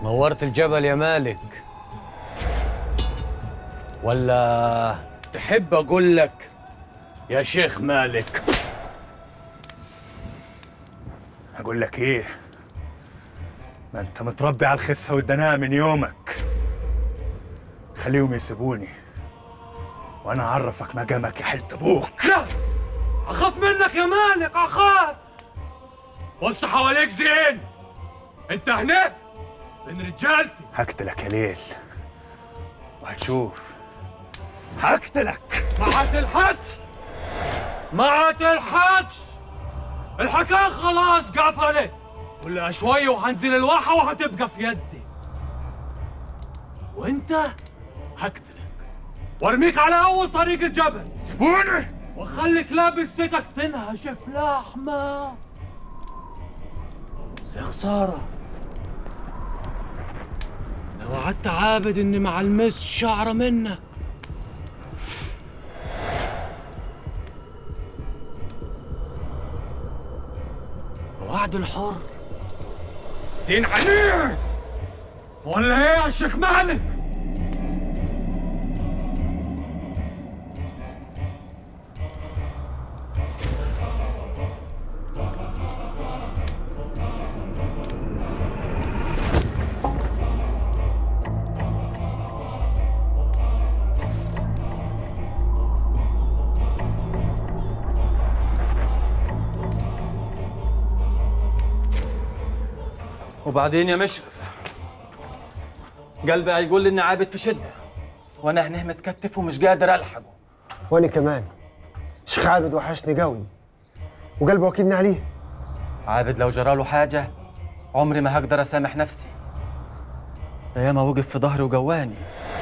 نورت الجبل يا مالك ولا تحب اقول لك يا شيخ مالك اقول لك ايه ما انت متربي على الخسه والدناءه من يومك خليهم يسيبوني وانا اعرفك مقامك يا حلت ابوك لا اخاف منك يا مالك اخاف بص حواليك زين انت هنا من رجالتي هقتلك يا ليل وهتشوف هقتلك ما هتلحقش ما هتلحقش الحكاية خلاص قفلت كلها شوية وهنزل الواحة وهتبقى في يدي وانت هقتلك وارميك على اول طريق الجبل سيبوني وخليك لابس سكك تنهش في لحمة بس يا خسارة لو وعدت عابد اني ما المس شعرة منك وعد الحر دين عليه ولا ايه يا شيخ مالك وبعدين يا مشرف قلبي هيقول لي اني عابد في شده وانا هنا متكتف ومش قادر الحقه وانا كمان شيخ عابد وحشني قوي وقلبه واكدني عليه عابد لو جراله حاجه عمري ما هقدر اسامح نفسي ده ياما وقف في ظهري وجواني